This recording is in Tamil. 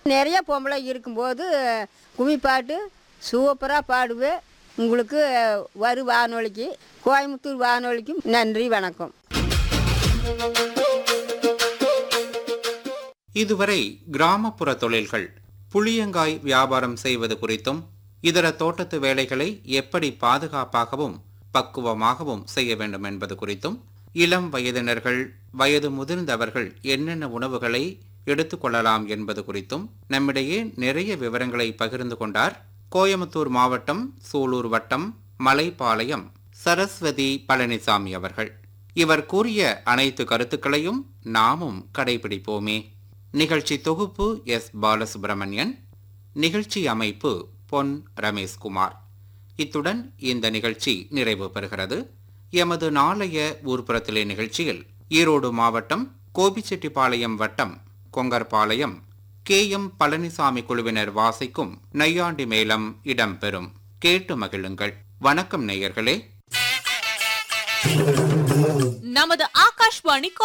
நிறைய பொம்பளை இருக்கும்போது கும்மி பாட்டு சூப்பராக பாடுவேன் உங்களுக்கு வரு வானொலிக்கு கோயம்புத்தூர் வானொலிக்கும் நன்றி வணக்கம் இதுவரை கிராமப்புற தொழில்கள் புளியங்காய் வியாபாரம் செய்வது குறித்தும் இதர தோட்டத்து வேலைகளை எப்படி பாதுகாப்பாகவும் பக்குவமாகவும் செய்ய வேண்டும் என்பது குறித்தும் இளம் வயதினர்கள் வயது முதிர்ந்தவர்கள் என்னென்ன உணவுகளை எடுத்துக்கொள்ளலாம் என்பது குறித்தும் நம்மிடையே நிறைய விவரங்களை பகிர்ந்து கொண்டார் கோயமுத்தூர் மாவட்டம் சூலூர் வட்டம் மலைப்பாளையம் சரஸ்வதி பழனிசாமி அவர்கள் இவர் கூறிய அனைத்து கருத்துக்களையும் நாமும் கடைபிடிப்போமே நிகழ்ச்சி தொகுப்பு எஸ் பாலசுப்ரமணியன் நிகழ்ச்சி அமைப்பு பொன் ரமேஷ்குமார் இத்துடன் இந்த நிகழ்ச்சி நிறைவு பெறுகிறது எமது நாளைய ஊர்ப்புறத்திலே நிகழ்ச்சியில் ஈரோடு மாவட்டம் கோபிச்செட்டிப்பாளையம் வட்டம் கொங்கர்பாளையம் கே எம் பழனிசாமி குழுவினர் வாசிக்கும் நையாண்டி மேளம் இடம்பெறும் கேட்டு மகிழுங்கள் வணக்கம் நேயர்களே நமது ஆகாஷ்வாணி